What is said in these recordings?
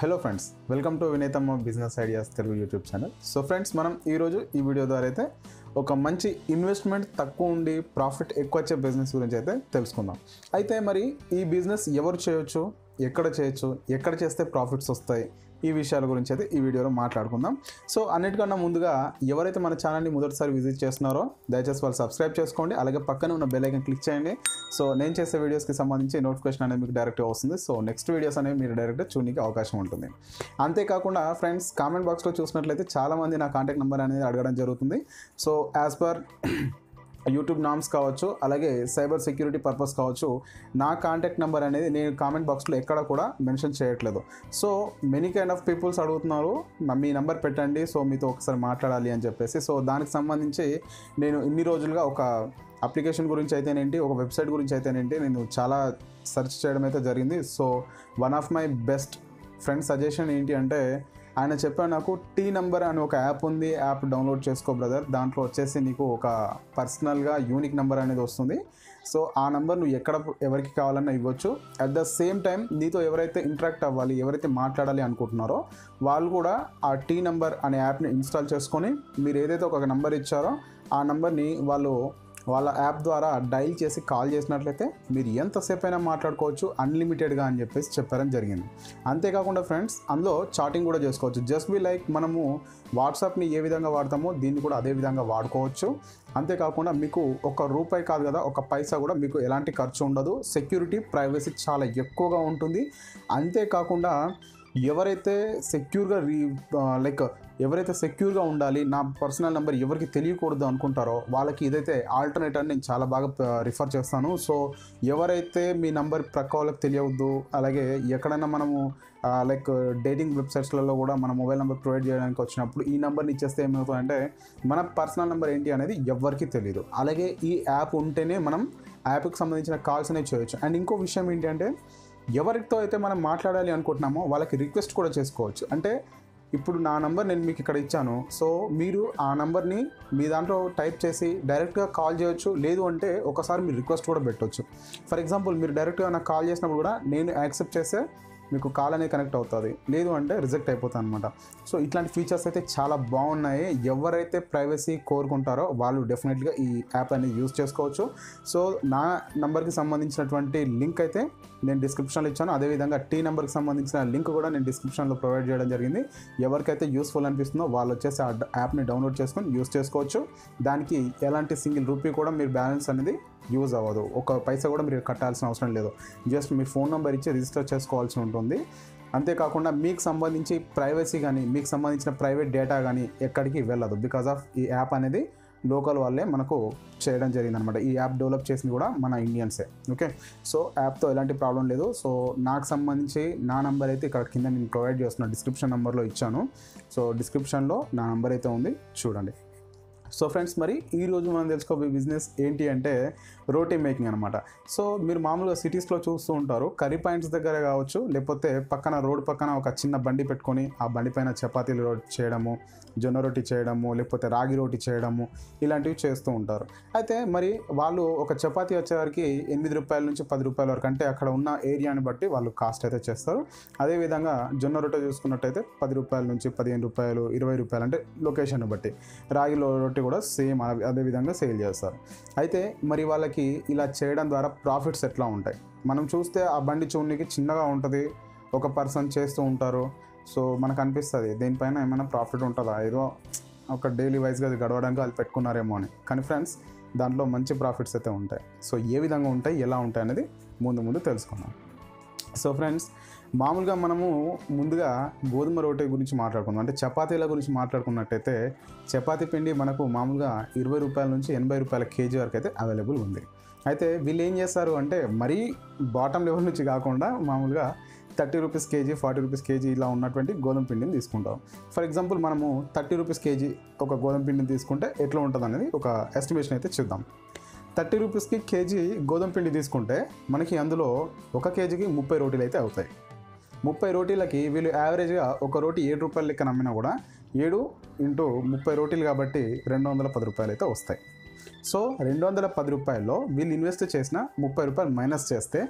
hello friends welcome to Vinethamma business ideas Telugu YouTube channel so friends మనం ఈరోజు ఈ video ద్వారా అయితే ఒక మంచి ఇన్వెస్ట్మెంట్ తక్కువ ఉండి ప్రాఫిట్ ఎక్కువ వచ్చే బిజినెస్ గురించి అయితే తెలుసుకుందాం అయితే మరి ఈ బిజినెస్ ఎవరు చేయొచ్చు ఎక్కడ చేయొచ్చు ఎక్కడ చేస్తే ప్రాఫిట్స్ వస్తాయి ఈ విషయాల గురించి అయితే ఈ వీడియోలో మాట్లాడుకుందాం సో అన్నిటికన్నా ముందుగా ఎవరైతే మన ఛానల్ని మొదటిసారి విజిట్ చేస్తున్నారో దయచేసి వాళ్ళు సబ్స్క్రైబ్ చేసుకోండి అలాగే పక్కన ఉన్న బెల్ ఐకన్ క్లిక్ చేయండి సో నేను చేసే వీడియోస్కి సంబంధించి నోటిఫికేషన్ అనేది మీకు డైరెక్ట్గా వస్తుంది సో నెక్స్ట్ వీడియోస్ అనేవి మీరు డైరెక్ట్గా చూడడానికి అవకాశం ఉంటుంది అంతేకాకుండా ఫ్రెండ్స్ కామెంట్ బాక్స్లో చూసినట్లయితే చాలామంది నా కాంటాక్ట్ నెంబర్ అనేది అడగడం జరుగుతుంది so as per YouTube norms కావచ్చు అలాగే సైబర్ సెక్యూరిటీ పర్పస్ కావచ్చు నా కాంటాక్ట్ నెంబర్ అనేది నేను కామెంట్ బాక్స్లో ఎక్కడ కూడా మెన్షన్ చేయట్లేదు so many kind of peoples అడుగుతున్నారు నా- మీ నెంబర్ పెట్టండి సో మీతో ఒకసారి మాట్లాడాలి అని చెప్పేసి సో దానికి సంబంధించి నేను ఇన్ని రోజులుగా ఒక అప్లికేషన్ గురించి అయితేనేంటి ఒక వెబ్సైట్ గురించి అయితేనేంటి నేను చాలా సెర్చ్ చేయడం అయితే జరిగింది so one of my best friend suggestion ఏంటి అంటే ఆయన చెప్పాడు నాకు టీ నెంబర్ అని ఒక యాప్ ఉంది యాప్ డౌన్లోడ్ చేసుకో బ్రదర్ దాంట్లో వచ్చేసి నీకు ఒక పర్సనల్గా యూనిక్ నెంబర్ అనేది వస్తుంది సో ఆ నెంబర్ నువ్వు ఎక్కడ ఎవరికి కావాలన్నా ఇవ్వచ్చు అట్ ద సేమ్ టైం నీతో ఎవరైతే ఇంటరాక్ట్ అవ్వాలి ఎవరైతే మాట్లాడాలి అనుకుంటున్నారో వాళ్ళు కూడా ఆ టీ నెంబర్ అనే యాప్ని ఇన్స్టాల్ చేసుకొని మీరు ఏదైతే ఒక నెంబర్ ఇచ్చారో ఆ నెంబర్ని వాళ్ళు వాళ్ళ యాప్ ద్వారా డైల్ చేసి కాల్ చేసినట్లయితే మీరు ఎంతసేపు అయినా మాట్లాడుకోవచ్చు అన్లిమిటెడ్గా అని చెప్పేసి చెప్పడం జరిగింది అంతేకాకుండా ఫ్రెండ్స్ అందులో చాటింగ్ కూడా చేసుకోవచ్చు జస్ట్ బి లైక్ మనము వాట్సాప్ని ఏ విధంగా వాడతామో దీన్ని కూడా అదే విధంగా వాడుకోవచ్చు అంతేకాకుండా మీకు ఒక రూపాయి కాదు కదా ఒక పైసా కూడా మీకు ఎలాంటి ఖర్చు ఉండదు సెక్యూరిటీ ప్రైవసీ చాలా ఎక్కువగా ఉంటుంది అంతేకాకుండా ఎవరైతే సెక్యూర్గా రీ లైక్ ఎవరైతే సెక్యూర్గా ఉండాలి నా పర్సనల్ నెంబర్ ఎవరికి తెలియకూడదు అనుకుంటారో వాళ్ళకి ఇదైతే ఆల్టర్నేట్ అని నేను చాలా బాగా రిఫర్ చేస్తాను సో ఎవరైతే మీ నంబర్ ప్రక్క వాళ్ళకి తెలియవద్దు అలాగే ఎక్కడైనా మనము లైక్ డేటింగ్ వెబ్సైట్స్లలో కూడా మన మొబైల్ నెంబర్ ప్రొవైడ్ చేయడానికి వచ్చినప్పుడు ఈ నెంబర్ని ఇచ్చేస్తే ఏమవుతుందంటే మన పర్సనల్ నెంబర్ ఏంటి అనేది ఎవరికి తెలియదు అలాగే ఈ యాప్ ఉంటేనే మనం యాప్కి సంబంధించిన కాల్స్ అనేవి చేయొచ్చు అండ్ ఇంకో విషయం ఏంటి అంటే ఎవరితో అయితే మనం మాట్లాడాలి అనుకుంటున్నామో వాళ్ళకి రిక్వెస్ట్ కూడా చేసుకోవచ్చు అంటే ఇప్పుడు నా నంబర్ నేను మీకు ఇక్కడ ఇచ్చాను సో మీరు ఆ నంబర్ని మీ దాంట్లో టైప్ చేసి డైరెక్ట్గా కాల్ చేయొచ్చు లేదు అంటే ఒకసారి మీరు రిక్వెస్ట్ కూడా పెట్టవచ్చు ఫర్ ఎగ్జాంపుల్ మీరు డైరెక్ట్గా నాకు కాల్ చేసినప్పుడు కూడా నేను యాక్సెప్ట్ చేస్తే మీకు కాల్ అనేది కనెక్ట్ అవుతుంది లేదు అంటే రిజెక్ట్ అయిపోతుంది అనమాట సో ఇట్లాంటి ఫీచర్స్ అయితే చాలా బాగున్నాయి ఎవరైతే ప్రైవసీ కోరుకుంటారో వాళ్ళు డెఫినెట్గా ఈ యాప్ అనేది యూస్ చేసుకోవచ్చు సో నా నంబర్కి సంబంధించినటువంటి లింక్ అయితే నేను డిస్క్రిప్షన్లో ఇచ్చాను అదేవిధంగా టీ నెంబర్కి సంబంధించిన లింక్ కూడా నేను డిస్క్రిప్షన్లో ప్రొవైడ్ చేయడం జరిగింది ఎవరికైతే యూస్ఫుల్ అనిపిస్తుందో వాళ్ళు వచ్చేసి ఆ యాప్ని డౌన్లోడ్ చేసుకొని యూస్ చేసుకోవచ్చు దానికి ఎలాంటి సింగిల్ రూపీ కూడా మీరు బ్యాలెన్స్ అనేది యూజ్ అవ్వదు ఒక పైసా కూడా మీరు కట్టాల్సిన అవసరం లేదు జస్ట్ మీ ఫోన్ నెంబర్ ఇచ్చి రిజిస్టర్ చేసుకోవాల్సి ఉంటుంది అంతేకాకుండా మీకు సంబంధించి ప్రైవసీ కానీ మీకు సంబంధించిన ప్రైవేట్ డేటా కానీ ఎక్కడికి వెళ్ళదు బికాజ్ ఆఫ్ ఈ యాప్ అనేది లోకల్ వాళ్ళే మనకు చేయడం జరిగింది అనమాట ఈ యాప్ డెవలప్ చేసింది కూడా మన ఇండియన్సే ఓకే సో యాప్తో ఎలాంటి ప్రాబ్లం లేదు సో నాకు సంబంధించి నా నంబర్ అయితే ఇక్కడ కింద నేను ప్రొవైడ్ చేస్తున్న డిస్క్రిప్షన్ నెంబర్లో ఇచ్చాను సో డిస్క్రిప్షన్లో నా నంబర్ అయితే ఉంది చూడండి సో ఫ్రెండ్స్ మరి ఈ రోజు మనం తెలుసుకోబోయే బిజినెస్ ఏంటి అంటే రోటీ మేకింగ్ అనమాట సో మీరు మామూలుగా సిటీస్లో చూస్తూ ఉంటారు కర్రీ పాయింట్స్ దగ్గర కావచ్చు లేకపోతే పక్కన రోడ్ పక్కన ఒక చిన్న బండి పెట్టుకొని ఆ బండి పైన చపాతీలు రోటీ చేయడము జొన్న రొట్టి చేయడము లేకపోతే రాగి రోటీ చేయడము ఇలాంటివి చేస్తూ ఉంటారు అయితే మరి వాళ్ళు ఒక చపాతీ వచ్చేవారికి ఎనిమిది రూపాయల నుంచి పది రూపాయల వరకు అంటే అక్కడ ఉన్న ఏరియాని బట్టి వాళ్ళు కాస్ట్ అయితే చేస్తారు అదేవిధంగా జొన్న రొట్టె చూసుకున్నట్టయితే పది రూపాయల నుంచి పదిహేను రూపాయలు ఇరవై రూపాయలు అంటే లొకేషన్ బట్టి రాగి లో- రొట్టె కూడా సేమ్ అదే- అదే విధంగా సేల్ చేస్తారు అయితే మరి వాళ్ళకి ఇలా చేయడం ద్వారా ప్రాఫిట్స్ ఎట్లా ఉంటాయి మనం చూస్తే ఆ బండి చూడడానికి చిన్నగా ఉంటుంది ఒక పర్సన్ చేస్తూ ఉంటారు సో మనకు అనిపిస్తుంది దీనిపైన ఏమైనా ప్రాఫిట్ ఉంటుందా ఏదో ఒక డైలీ వైజ్గా అది గడవడానికి వాళ్ళు పెట్టుకున్నారేమో అని కానీ ఫ్రెండ్స్ దాంట్లో మంచి ప్రాఫిట్స్ అయితే ఉంటాయి సో ఏ విధంగా ఉంటాయి ఎలా ఉంటాయి అనేది ముందు ముందు తెలుసుకుందాం సో ఫ్రెండ్స్ మామూలుగా మనము ముందుగా గోధుమ రోటీ గురించి మాట్లాడుకుందాం అంటే చపాతీల గురించి మాట్లాడుకున్నట్టయితే చపాతీ పిండి మనకు మామూలుగా ఇరవై రూపాయల నుంచి ఎనభై రూపాయల కేజీ వరకు అయితే అవైలబుల్ ఉంది అయితే వీళ్ళు ఏం చేస్తారు అంటే మరీ బాటమ్ లెవెల్ నుంచి కాకుండా మామూలుగా thirty rupees KG forty rupees KG ఇలా ఉన్నటువంటి గోధుమ పిండిని తీసుకుంటాం ఫర్ ఎగ్జాంపుల్ మనము థర్టీ రూపీస్ కేజీ ఒక గోధుమ పిండిని తీసుకుంటే ఎట్లా ఉంటుంది అనేది ఒక ఎస్టిమేషన్ అయితే చూద్దాం థర్టీ రూపీస్కి కేజీ గోధుమ పిండి తీసుకుంటే మనకి అందులో ఒక కేజీకి ముప్పై రోటీలు అయితే అవుతాయి ముప్పై రోటీలకి వీళ్ళు యావరేజ్గా ఒక రోటీ ఏడు రూపాయల లెక్క నమ్మినా కూడా ఏడు ఇంటూ ముప్పై రోటీలు కాబట్టి రెండు వందల పది రూపాయలు అయితే వస్తాయి సో రెండు వందల పది రూపాయల్లో వీళ్ళు ఇన్వెస్ట్ చేసిన ముప్పై రూపాయలు మైనస్ చేస్తే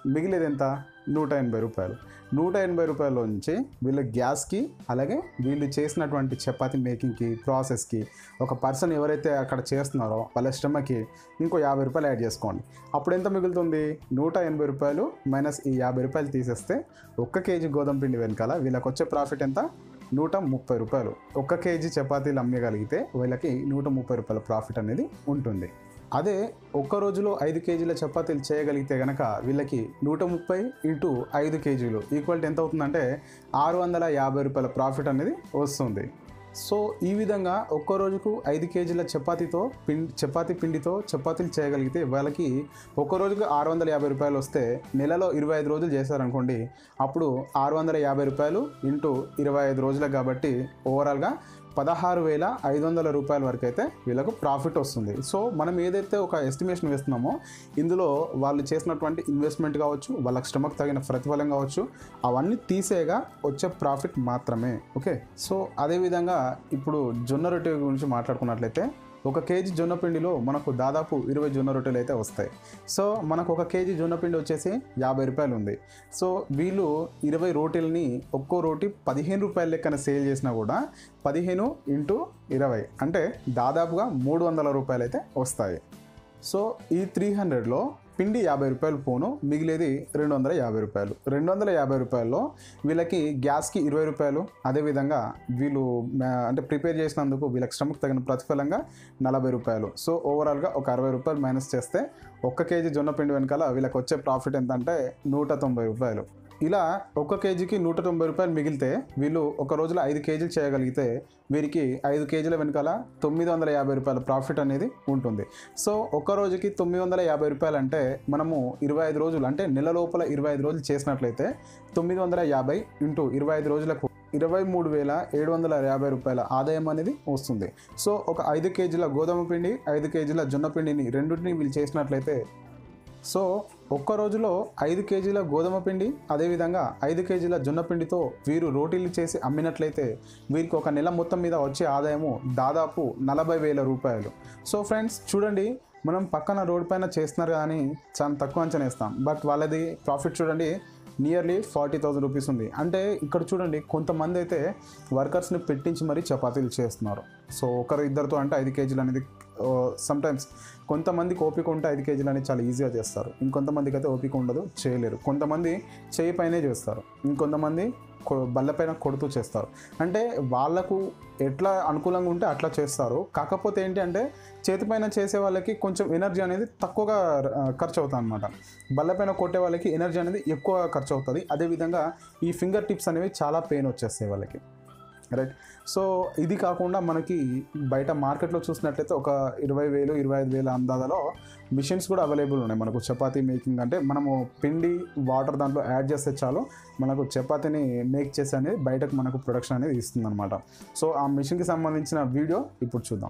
మిగిలేది ఎంత నూట ఎనభై రూపాయలు నూట ఎనభై రూపాయల నుంచి వీళ్ళ గ్యాస్కి అలాగే వీళ్ళు చేసినటువంటి చపాతీ మేకింగ్కి ప్రాసెస్కి ఒక పర్సన్ ఎవరైతే అక్కడ చేస్తున్నారో వాళ్ళ శ్రమకి ఇంకో యాభై రూపాయలు యాడ్ చేసుకోండి అప్పుడు ఎంత మిగులుతుంది నూట ఎనభై రూపాయలు మైనస్ ఈ యాభై రూపాయలు తీసేస్తే ఒక్క కేజీ గోధుమ పిండి వెనకాల వీళ్ళకి వచ్చే ప్రాఫిట్ ఎంత నూట ముప్పై రూపాయలు ఒక్క కేజీ చపాతీలు అమ్మగలిగితే వీళ్ళకి నూట ముప్పై రూపాయల ప్రాఫిట్ అనేది ఉంటుంది అదే ఒక్క రోజులో ఐదు కేజీల చపాతీలు చేయగలిగితే కనుక వీళ్ళకి నూట ముప్పై ఇంటూ ఐదు కేజీలు ఈక్వల్ ఎంత అవుతుందంటే ఆరు వందల యాభై రూపాయల ప్రాఫిట్ అనేది వస్తుంది సో ఈ విధంగా ఒక్క రోజుకు ఐదు కేజీల చపాతీతో పిండి చపాతీ పిండితో చపాతీలు చేయగలిగితే వాళ్ళకి ఒక్క రోజుకు ఆరు వందల యాభై రూపాయలు వస్తే నెలలో ఇరవై ఐదు రోజులు చేశారనుకోండి అప్పుడు ఆరు వందల యాభై రూపాయలు ఇంటూ ఇరవై ఐదు రోజులకు కాబట్టి ఓవరాల్గా పదహారు వేల ఐదు వందల రూపాయల వరకు అయితే వీళ్ళకు ప్రాఫిట్ వస్తుంది సో మనం ఏదైతే ఒక ఎస్టిమేషన్ వేస్తున్నామో ఇందులో వాళ్ళు చేసినటువంటి ఇన్వెస్ట్మెంట్ కావచ్చు వాళ్ళకి శ్రమకు తగిన ప్రతిఫలం కావచ్చు అవన్నీ తీసేగా వచ్చే ప్రాఫిట్ మాత్రమే ఓకే సో అదేవిధంగా ఇప్పుడు జొన్న రొట్టె గురించి మాట్లాడుకున్నట్లయితే ఒక కేజీ జొన్న పిండిలో మనకు దాదాపు ఇరవై జొన్న రొట్టెలు అయితే వస్తాయి సో మనకు ఒక కేజీ జొన్న పిండి వచ్చేసి యాభై రూపాయలు ఉంది సో వీళ్ళు ఇరవై రోటీలని ఒక్కో రోటీ పదిహేను రూపాయల లెక్కన సేల్ చేసినా కూడా పదిహేను ఇంటూ ఇరవై అంటే దాదాపుగా మూడు వందల రూపాయలు అయితే వస్తాయి సో ఈ త్రీ హండ్రెడ్లో పిండి యాభై రూపాయలు పోను మిగిలేది రెండు వందల యాభై రూపాయలు రెండు వందల యాభై రూపాయల్లో వీళ్ళకి గ్యాస్కి ఇరవై రూపాయలు అదేవిధంగా వీళ్ళు మా- అంటే ప్రిపేర్ చేసినందుకు వీళ్ళకి శ్రమకు తగిన ప్రతిఫలంగా నలభై రూపాయలు సో ఓవరాల్గా ఒక అరవై రూపాయలు మైనస్ చేస్తే ఒక్క కేజీ జొన్న పిండి వెనకాల వీళ్ళకి వచ్చే ప్రాఫిట్ ఎంత అంటే నూట తొంభై రూపాయలు ఇలా ఒక్క కేజీకి నూట తొంభై రూపాయలు మిగిలితే వీళ్ళు ఒక రోజులో ఐదు కేజీలు చేయగలిగితే వీరికి ఐదు కేజీల వెనకాల తొమ్మిది వందల యాభై రూపాయల ప్రాఫిట్ అనేది ఉంటుంది సో ఒక్క రోజుకి తొమ్మిది వందల యాభై రూపాయలు అంటే మనము ఇరవై ఐదు రోజులు అంటే నెల లోపల ఇరవై ఐదు రోజులు చేసినట్లయితే తొమ్మిది వందల యాభై ఇంటూ ఇరవై ఐదు రోజులకు ఇరవై మూడు వేల ఏడు వందల యాభై రూపాయల ఆదాయం అనేది వస్తుంది సో ఒక ఐదు కేజీల గోధుమ పిండి ఐదు కేజీల జొన్న పిండిని రెండింటిని వీళ్ళు చేసినట్లయితే సో ఒక్క రోజులో ఐదు కేజీల గోధుమ పిండి అదేవిధంగా ఐదు కేజీల జొన్న పిండితో వీరు రోటీలు చేసి అమ్మినట్లయితే వీరికి ఒక నెల మొత్తం మీద వచ్చే ఆదాయము దాదాపు నలభై వేల రూపాయలు సో ఫ్రెండ్స్ చూడండి మనం పక్కన రోడ్ పైన చేస్తున్నారు కానీ చాలా తక్కువ అంచనా ఇస్తాం బట్ వాళ్ళది ప్రాఫిట్ చూడండి నియర్లీ ఫార్టీ థౌసండ్ రూపీస్ ఉంది అంటే ఇక్కడ చూడండి కొంతమంది అయితే వర్కర్స్ని పెట్టించి మరీ చపాతీలు చేస్తున్నారు సో ఒకరు ఇద్దరితో అంటే ఐదు కేజీలు అనేది సమ్ టైమ్స్ కొంతమందికి ఓపిక ఉంటే ఐదు కేజీలు అనేది చాలా ఈజీగా చేస్తారు ఇంకొంతమందికి అయితే ఓపిక ఉండదు చేయలేరు కొంతమంది చేయి పైనే చేస్తారు ఇంకొంతమంది కొ- బల్లపైన కొడుతూ చేస్తారు అంటే వాళ్ళకు ఎట్లా అనుకూలంగా ఉంటే అట్లా చేస్తారు కాకపోతే ఏంటి అంటే చేతిపైన చేసే వాళ్ళకి కొంచెం ఎనర్జీ అనేది తక్కువగా ఆ, ఖర్చు అవుతుంది అనమాట బల్లపైన కొట్టే వాళ్ళకి ఎనర్జీ అనేది ఎక్కువ ఖర్చు అవుతుంది అదేవిధంగా ఈ ఫింగర్ టిప్స్ అనేవి చాలా పెయిన్ వచ్చేస్తాయి వాళ్ళకి రైట్ సో ఇది కాకుండా మనకి బయట మార్కెట్లో చూసినట్లయితే ఒక ఇరవై వేలు ఇరవై ఐదు వేల అందాలలో మిషన్స్ కూడా అవైలబుల్ ఉన్నాయి మనకు చపాతీ మేకింగ్ అంటే మనము పిండి వాటర్ దాంట్లో యాడ్ చేస్తే చాలు మనకు చపాతీని మేక్ చేసి అనేది బయటకు మనకు ప్రొడక్షన్ అనేది ఇస్తుంది అనమాట సో ఆ మిషన్కి సంబంధించిన వీడియో ఇప్పుడు చూద్దాం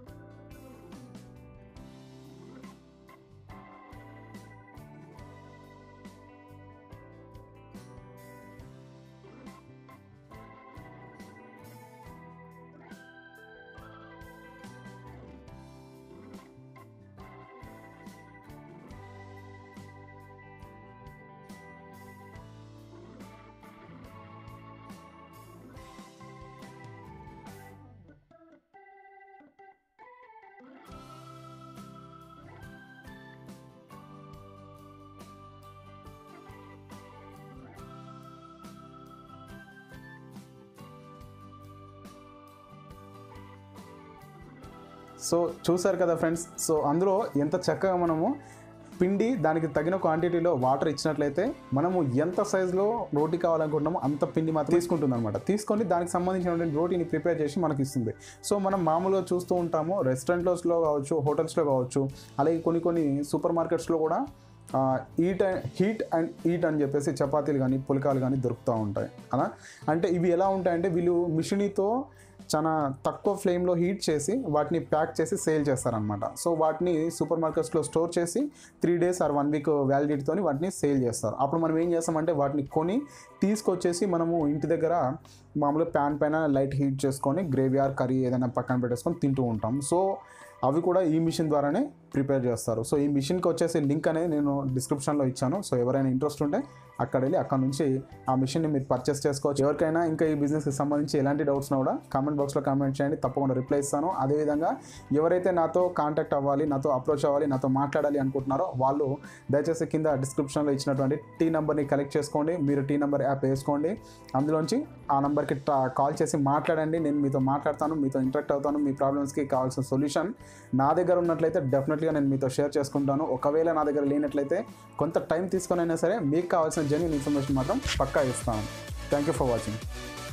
సో చూసారు కదా ఫ్రెండ్స్ సో అందులో ఎంత చక్కగా మనము పిండి దానికి తగిన క్వాంటిటీలో వాటర్ ఇచ్చినట్లయితే మనము ఎంత సైజులో రోటీ కావాలనుకుంటున్నామో అంత పిండి మాత్రం తీసుకుంటుంది అనమాట తీసుకొని దానికి సంబంధించినటువంటి రోటీని ప్రిపేర్ చేసి మనకి ఇస్తుంది సో మనం మామూలుగా చూస్తూ ఉంటాము రెస్టారెంట్స్లో కావచ్చు హోటల్స్లో కావచ్చు అలాగే కొన్ని కొన్ని సూపర్ మార్కెట్స్లో కూడా eat and heat and eat అని చెప్పేసి చపాతీలు కానీ పుల్కాలు కానీ దొరుకుతూ ఉంటాయి అలా అంటే ఇవి ఎలా ఉంటాయంటే వీళ్ళు మిషనీతో చాలా తక్కువ ఫ్లేమ్లో హీట్ చేసి వాటిని ప్యాక్ చేసి సేల్ చేస్తారనమాట సో వాటిని సూపర్ మార్కెట్స్లో స్టోర్ చేసి three days or one week వ్యాలిడిటీతో వాటిని సేల్ చేస్తారు అప్పుడు మనం ఏం చేస్తామంటే వాటిని కొని తీసుకొచ్చేసి మనము ఇంటి దగ్గర మామూలుగా ప్యాన్ పైన లైట్ హీట్ చేసుకొని గ్రేవీ ఆర్ కర్రీ ఏదైనా పక్కన పెట్టేసుకొని తింటూ ఉంటాం సో అవి కూడా ఈ మిషన్ ద్వారానే ప్రిపేర్ చేస్తారు సో ఈ మిషన్కి వచ్చేసి లింక్ అనేది నేను డిస్క్రిప్షన్లో ఇచ్చాను సో ఎవరైనా ఇంట్రెస్ట్ ఉంటే అక్కడ వెళ్ళి అక్కడ నుంచి ఆ మిషన్ని మీరు పర్చేస్ చేసుకోవచ్చు ఎవరికైనా ఇంకా ఈ బిజినెస్కి సంబంధించి ఎలాంటి డౌట్స్ ఉన్నా కూడా కామెంట్ బాక్స్లో కామెంట్ చేయండి తప్పకుండా రిప్లై ఇస్తాను అదేవిధంగా ఎవరైతే నాతో కాంటాక్ట్ అవ్వాలి నాతో అప్రోచ్ అవ్వాలి నాతో మాట్లాడాలి అనుకుంటున్నారో వాళ్ళు దయచేసి కింద డిస్క్రిప్షన్లో ఇచ్చినటువంటి టీ నెంబర్ని కలెక్ట్ చేసుకోండి మీరు టీ నెంబర్ యాప్ వేసుకోండి అందులోంచి ఆ నెంబర్కి కాల్ చేసి మాట్లాడండి నేను మీతో మాట్లాడతాను మీతో ఇంటరాక్ట్ అవుతాను మీ ప్రాబ్లమ్స్కి కావాల్సిన సొల్యూషన్ నా దగ్గర ఉన్నట్లయితే డెఫినెట్గా నేను మీతో షేర్ చేసుకుంటాను ఒకవేళ నా దగ్గర లేనట్లయితే కొంత టైం తీసుకొని అయినా సరే మీకు కావాల్సిన జెన్యున్ ఇన్ఫర్మేషన్ మాత్రం పక్కా ఇస్తాను థ్యాంక్ యూ ఫర్ వాచింగ్